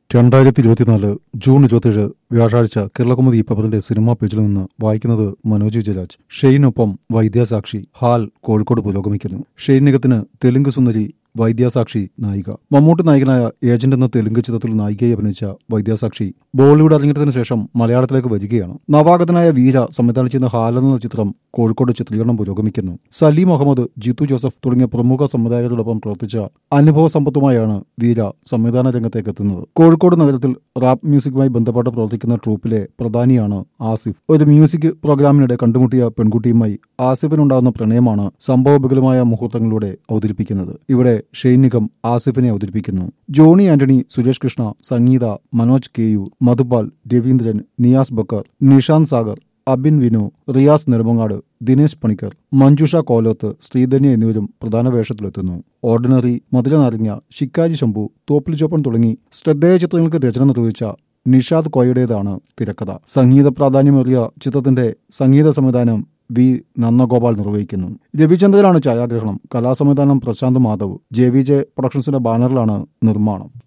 രണ്ടായിരത്തി ഇരുപത്തിനാല് ജൂൺ ഇരുപത്തിയേഴ് വ്യാഴാഴ്ച കേരളകൗമുദി പേപ്പറിന്റെ സിനിമാ പേജിൽ നിന്ന് വായിക്കുന്നത് മനോജ് ജയരാജ് ഷെയ്നൊപ്പം വൈദ്യസാക്ഷി ഹാൽ കോഴിക്കോട് പുരോഗമിക്കുന്നു ഷെയ്ൻ നികത്തിന് തെലുങ്ക് സുന്ദരി വൈദ്യസാക്ഷി നായിക മമ്മൂട്ടി നായകനായ ഏജന്റ് എന്ന തെലുങ്ക് ചിത്രത്തിൽ നായികയെ അഭിനയിച്ച വൈദ്യസാക്ഷി ബോളിവുഡ് അരങ്ങേറ്റത്തിന് ശേഷം മലയാളത്തിലേക്ക് വരികയാണ് നവാഗതനായ വീര സംവിധാനം ചെയ്യുന്ന ഹാൽ എന്ന ചിത്രം കോഴിക്കോട് ചിത്രീകരണം പുരോഗമിക്കുന്നു സലീം അഹമ്മദ് ജിത്തു ജോസഫ് തുടങ്ങിയ പ്രമുഖ സംവിധായകരോടൊപ്പം പ്രവർത്തിച്ച അനുഭവ സമ്പത്തുമായാണ് വീര സംവിധാന രംഗത്തേക്ക് എത്തുന്നത് കോഴിക്കോട് നഗരത്തിൽ റാപ്പ് മ്യൂസിക്കുമായി ബന്ധപ്പെട്ട് പ്രവർത്തിക്കുന്ന ട്രൂപ്പിലെ പ്രധാനിയാണ് ആസിഫ് ഒരു മ്യൂസിക് പ്രോഗ്രാമിനിടെ കണ്ടുമുട്ടിയ പെൺകുട്ടിയുമായി ആസിഫിനുണ്ടാകുന്ന പ്രണയമാണ് സംഭവബഹുലമായ മുഹൂർത്തങ്ങളിലൂടെ അവതരിപ്പിക്കുന്നത് ഇവിടെ ഷെയ്ൻ നിഗം ആസിഫിനെ അവതരിപ്പിക്കുന്നു ജോണി ആന്റണി സുരേഷ് കൃഷ്ണ സംഗീത മനോജ് കെയു മധുപാൽ രവീന്ദ്രൻ നിയാസ് ബക്കർ നിഷാന്ത് സാഗർ അബിൻ വിനു റിയാസ് നെടുമങ്ങാട് ദിനേശ് പണിക്കർ മഞ്ജുഷ കോലോത്ത് ശ്രീധന്യ എന്നിവരും പ്രധാന വേഷത്തിലെത്തുന്നു ഓർഡിനറി മധുരനാരങ്ങ ശിക്കാരി ശംഭു തോപ്പിൽ ചോപ്പൻ തുടങ്ങി ശ്രദ്ധേയ ചിത്രങ്ങൾക്ക് രചന നിർവഹിച്ച നിഷാദ് കോയയുടേതാണ് തിരക്കഥ സംഗീത പ്രാധാന്യമേറിയ ചിത്രത്തിന്റെ സംഗീത സംവിധാനം വി നന്ദഗോപാൽ നിർവഹിക്കുന്നു രവിചന്ദ്രനാണ് ഛായാഗ്രഹണം കലാസംവിധാനം Prashanth Madhav J V J പ്രൊഡക്ഷൻസിന്റെ ബാനറിലാണ് നിർമ്മാണം